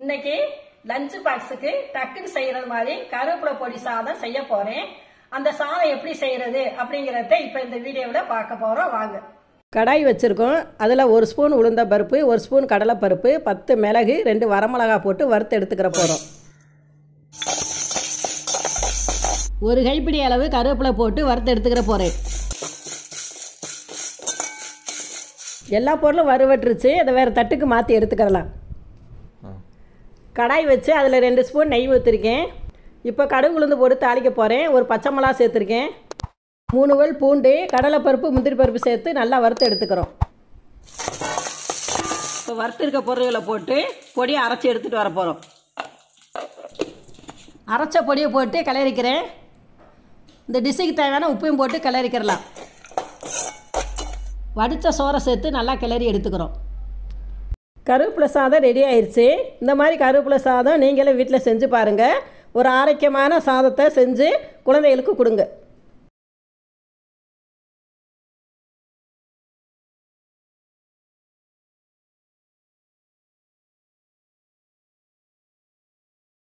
இன்னைக்கு லஞ்ச் பாக்ஸுக்கு டக்குன்னு செய்யறது மாதிரி கருவேப்பிலை பொடி சாதம் செய்ய போறேன் அந்த சாதம் எப்படி செய்யறது அப்படிங்கறத இப்ப இந்த வீடியோவில் பார்க்க போறோம் வாங்க கடாய் வச்சுருக்கோம் அதில் ஒரு ஸ்பூன் உளுந்த பருப்பு ஒரு ஸ்பூன் கடலைப்பருப்பு பத்து மிளகு ரெண்டு வரமிளகா போட்டு வறுத்து எடுத்துக்கிற போகிறோம் ஒரு கைப்பிடி அளவு கருவேப்பிலை போட்டு வறுத்து எடுத்துக்கிற போகிறேன் எல்லா பொருளும் வறுவட்டுருச்சு அதை வேறு தட்டுக்கு மாற்றி எடுத்துக்கிறலாம் கடாய் வச்சு அதில் ரெண்டு ஸ்பூன் நெய் ஊற்றிருக்கேன் இப்போ கடுகு உளுந்து போட்டு தாளிக்க போகிறேன் ஒரு பச்சை மிளகா சேர்த்துருக்கேன் மூணு வல் பூண்டு கடலைப்பருப்பு முந்திரி பருப்பு சேர்த்து நல்லா வறுத்து எடுத்துக்கிறோம் இப்போ வறுத்துருக்க பொருள்களை போட்டு பொடியை அரைச்சி எடுத்துகிட்டு வர போகிறோம் அரைச்ச பொடியை போட்டு கிளறிக்கிறேன் இந்த டிஷ்ஷுக்கு தேவையான உப்பையும் போட்டு கிளறிக்கிறலாம் வடித்த சோறை சேர்த்து நல்லா கிளறி எடுத்துக்கிறோம் கருவேப்பிலை சாதம் ரெடி ஆயிடுச்சு இந்த மாதிரி கருவேப்பிலை சாதம் நீங்களே வீட்டில் செஞ்சு பாருங்கள் ஒரு ஆரோக்கியமான சாதத்தை செஞ்சு குழந்தைகளுக்கு கொடுங்க